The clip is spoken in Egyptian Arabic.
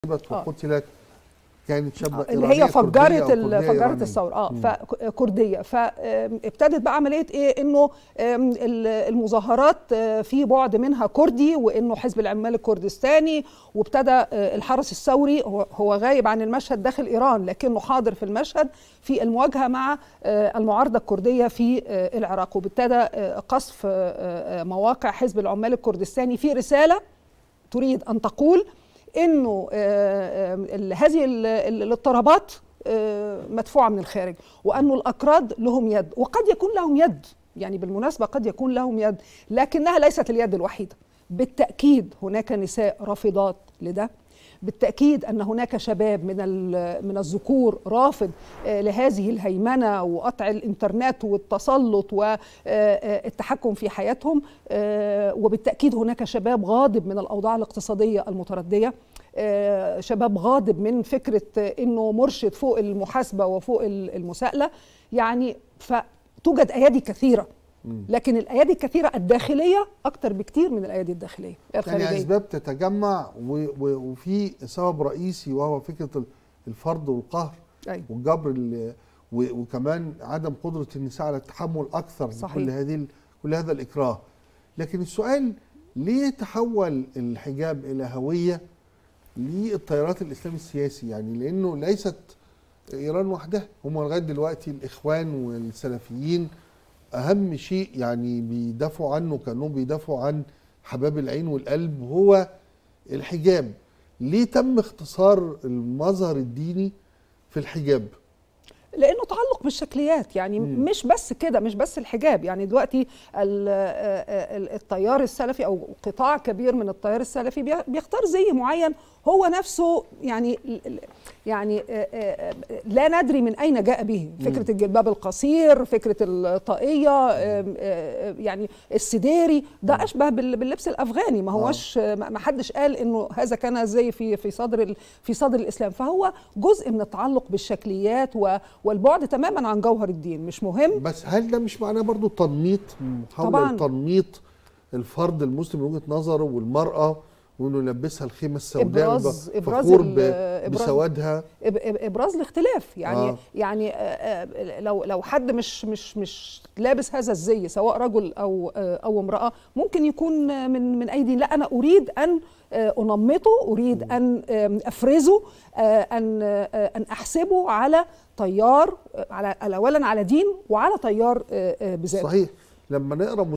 أصيبت آه. وقتلت كانت شابه اللي إيرانية هي فجرت كردية أو ال- كردية فجرت إيرانية. الثوره اه مم. فكرديه فابتدت بقى عمليه ايه انه آم، ال- المظاهرات آه، في بعد منها كردي وانه حزب العمال الكردستاني وابتدى آه، الحرس الثوري هو هو غايب عن المشهد داخل ايران لكنه حاضر في المشهد في المواجهه مع آه، المعارضه الكرديه في آه، العراق وابتدى آه، قصف آه، آه، مواقع حزب العمال الكردستاني في رساله تريد ان تقول انه آه، آه، ال- هذه ال- ال- الاضطرابات آه، مدفوعه من الخارج وانه الاكراد لهم يد وقد يكون لهم يد يعني بالمناسبه قد يكون لهم يد لكنها ليست اليد الوحيده بالتاكيد هناك نساء رافضات لده بالتاكيد ان هناك شباب من ال- من الذكور رافض آه، لهذه الهيمنه وقطع الانترنت والتسلط والتحكم في حياتهم آه، وبالتاكيد هناك شباب غاضب من الاوضاع الاقتصاديه المترديه آه، شباب غاضب من فكره آه، انه مرشد فوق المحاسبه وفوق ال- المساءله يعني فتوجد ايادي كثيره لكن الايادي الكثيره الداخليه اكثر بكتير من الايادي الداخليه يعني الخارجيه اسباب تتجمع و- و- وفي سبب رئيسي وهو فكره ال- الفرض والقهر أيوة. والجبر ال- و- وكمان عدم قدره النساء على التحمل اكثر صحيح. كل هذه ال- كل هذا الاكراه لكن السؤال ليه تحول الحجاب الى هويه للتيارات الاسلامي السياسي يعني لانه ليست ايران وحدها هم لغايه دلوقتي الاخوان والسلفيين اهم شيء يعني بيدافعوا عنه كانهم بيدافعوا عن حباب العين والقلب هو الحجاب ليه تم اختصار المظهر الديني في الحجاب لانه تعلق بالشكليات يعني مم. مش بس كده مش بس الحجاب يعني دلوقتي ال- آه، ال- التيار السلفي او قطاع كبير من التيار السلفي بي- بيختار زي معين هو نفسه يعني يعني آه، آه، لا ندري من اين جاء به فكره الجلباب القصير فكره الطاقيه آم، آه، يعني السديري ده اشبه بال- باللبس الافغاني ما هوش ما ما حدش قال انه هذا كان زي في في صدر ال- في صدر الاسلام فهو جزء من التعلق بالشكليات و- والبعد تماما عن جوهر الدين مش مهم بس هل ده مش معناه برضو تنميط محاولة طبعاً. تنميط الفرد المسلم من وجهة نظره والمرأة وانه يلبسها الخيمة السوداء إبراز- ويبقى إبراز فخور ال- ب- إبراز- بسوادها إب- إب- ابراز الاختلاف يعني آه. آه. يعني آه، آه، لو لو حد مش مش مش لابس هذا الزي سواء رجل او آه، او امراه ممكن يكون آه، من من اي دين لا انا اريد ان آه، انمطه اريد ان آم، افرزه آه، ان آه، ان احسبه على تيار آه، على اولا على دين وعلى تيار آه، آه، بذاته صحيح لما نقرا